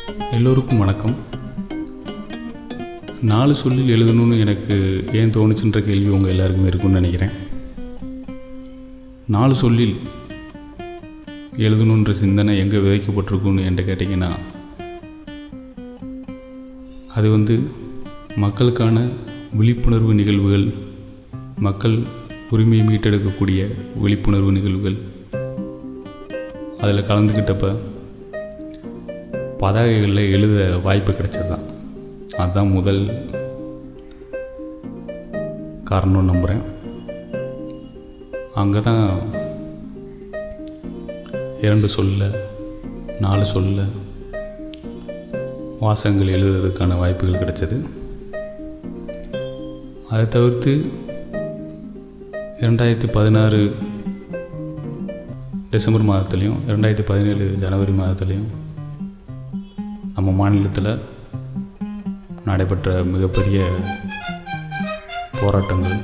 எல்லோருக்கும் வணக்கம் நாலு சொல்லில் எழுதணும்னு எனக்கு ஏன் தோணுச்சுன்ற கேள்வி உங்கள் எல்லாருக்குமே இருக்கும்னு நினைக்கிறேன் நாலு சொல்லில் எழுதணுன்ற சிந்தனை எங்கே விதைக்கப்பட்டிருக்குன்னு என்கிட்ட கேட்டிங்கன்னா அது வந்து மக்களுக்கான விழிப்புணர்வு நிகழ்வுகள் மக்கள் உரிமையை மீட்டெடுக்கக்கூடிய விழிப்புணர்வு நிகழ்வுகள் அதில் கலந்துக்கிட்டப்ப பதாகைகளில் எழுத வாய்ப்பு கிடைச்சது தான் அதுதான் முதல் காரணம்னு நம்புகிறேன் அங்கே தான் இரண்டு சொல்ல நாலு சொல்ல வாசகங்கள் எழுதுறதுக்கான வாய்ப்புகள் கிடைச்சது அதை தவிர்த்து இரண்டாயிரத்தி பதினாறு டிசம்பர் மாதத்துலேயும் ரெண்டாயிரத்தி பதினேழு ஜனவரி மாதத்துலேயும் நம்ம மாநிலத்தில் நடைபெற்ற மிகப்பெரிய போராட்டங்கள்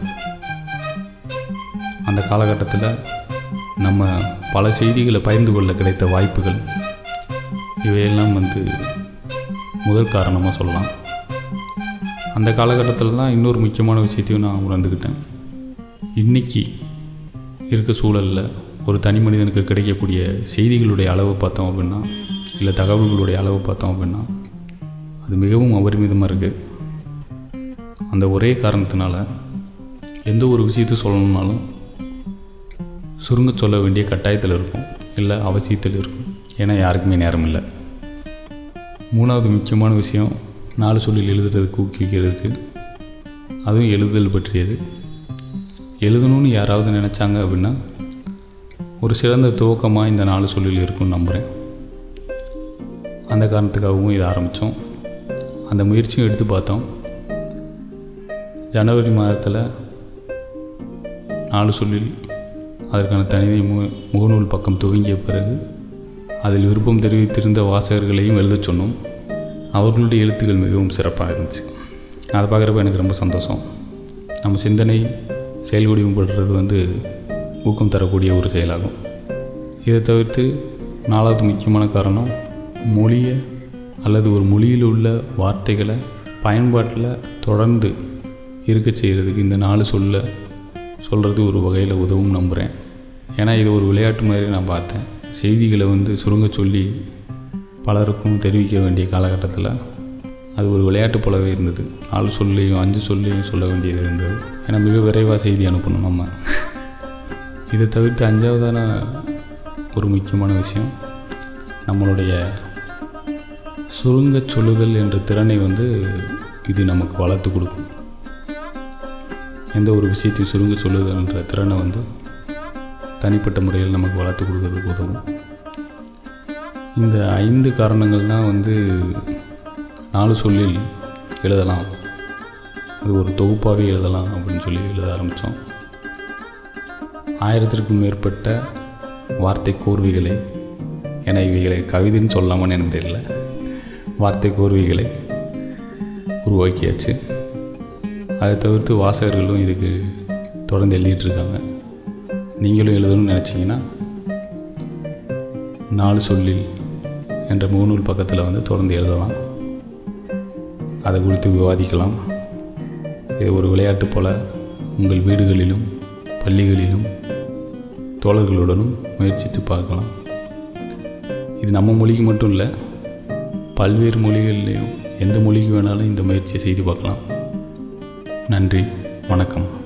அந்த காலகட்டத்தில் நம்ம பல செய்திகளை பகிர்ந்து கொள்ள கிடைத்த வாய்ப்புகள் இவையெல்லாம் வந்து முதல் காரணமாக சொல்லலாம் அந்த காலகட்டத்தில் தான் இன்னொரு முக்கியமான விஷயத்தையும் நான் உணர்ந்துக்கிட்டேன் இன்றைக்கி இருக்க சூழலில் ஒரு தனி மனிதனுக்கு கிடைக்கக்கூடிய செய்திகளுடைய அளவு பார்த்தோம் அப்படின்னா இல்லை தகவல்களுடைய அளவு பார்த்தோம் அப்படின்னா அது மிகவும் அபரிமிதமாக இருக்குது அந்த ஒரே காரணத்தினால எந்த ஒரு விஷயத்தை சொல்லணும்னாலும் சுருங்க சொல்ல வேண்டிய கட்டாயத்தில் இருக்கும் இல்லை அவசியத்தில் இருக்கும் ஏன்னா யாருக்குமே நேரம் இல்லை மூணாவது முக்கியமான விஷயம் நாலு சொல்லில் எழுதுறதுக்கு ஊக்குவிக்கிறதுக்கு அதுவும் எழுதுதல் பற்றியது எழுதணும்னு யாராவது நினச்சாங்க அப்படின்னா ஒரு சிறந்த துவக்கமாக இந்த நாலு சொல்லில் இருக்கும்னு நம்புகிறேன் அந்த காரணத்துக்காகவும் இதை ஆரம்பித்தோம் அந்த முயற்சியும் எடுத்து பார்த்தோம் ஜனவரி மாதத்தில் நாலு சொல்லில் அதற்கான தனி மு முகநூல் பக்கம் துவங்கிய பிறகு அதில் விருப்பம் தெரிவித்திருந்த வாசகர்களையும் எழுதச் சொன்னோம் அவர்களுடைய எழுத்துக்கள் மிகவும் சிறப்பாக இருந்துச்சு அதை பார்க்குறப்ப எனக்கு ரொம்ப சந்தோஷம் நம்ம சிந்தனை செயல்வடிவப்படுறது வந்து ஊக்கம் தரக்கூடிய ஒரு செயலாகும் இதை தவிர்த்து நாலாவது முக்கியமான காரணம் மொழியை அல்லது ஒரு மொழியில் உள்ள வார்த்தைகளை பயன்பாட்டில் தொடர்ந்து இருக்க செய்கிறதுக்கு இந்த நாலு சொல்ல சொல்கிறது ஒரு வகையில் உதவும் நம்புகிறேன் ஏன்னா இது ஒரு விளையாட்டு மாதிரி நான் பார்த்தேன் செய்திகளை வந்து சுருங்க சொல்லி பலருக்கும் தெரிவிக்க வேண்டிய காலகட்டத்தில் அது ஒரு விளையாட்டு போலவே இருந்தது நாலு சொல்லியும் அஞ்சு சொல்லியும் சொல்ல வேண்டியது இருந்தது ஏன்னா மிக விரைவாக செய்தி அனுப்பணும் நம்ம இதை தவிர்த்து அஞ்சாவதான ஒரு முக்கியமான விஷயம் நம்மளுடைய சுருங்க சொல்லுதல் என்ற திறனை வந்து இது நமக்கு வளர்த்து கொடுக்கும் எந்த ஒரு விஷயத்தையும் சுருங்க சொல்லுதல் என்ற திறனை வந்து தனிப்பட்ட முறையில் நமக்கு வளர்த்து கொடுக்கறதுக்கு உதவும் இந்த ஐந்து காரணங்கள் தான் வந்து நாலு சொல்லில் எழுதலாம் அது ஒரு தொகுப்பாகவே எழுதலாம் அப்படின்னு சொல்லி எழுத ஆரம்பித்தோம் ஆயிரத்திற்கும் மேற்பட்ட வார்த்தை கோர்வைகளை என இவைகளை கவிதைன்னு சொல்லாமன்னு எனக்கு தெரியல வார்த்தை கோர்வைகளை உருவாக்கியாச்சு அதை தவிர்த்து வாசகர்களும் இதுக்கு தொடர்ந்து எழுதிட்டுருக்காங்க நீங்களும் எழுதணும்னு நினச்சிங்கன்னா நாலு சொல்லில் என்ற முகநூல் பக்கத்தில் வந்து தொடர்ந்து எழுதலாம் அதை குறித்து விவாதிக்கலாம் இது ஒரு விளையாட்டு போல் உங்கள் வீடுகளிலும் பள்ளிகளிலும் தோழர்களுடனும் முயற்சித்து பார்க்கலாம் இது நம்ம மொழிக்கு மட்டும் இல்லை பல்வேறு மொழிகள்லேயும் எந்த மொழிக்கு வேணாலும் இந்த முயற்சியை செய்து பார்க்கலாம் நன்றி வணக்கம்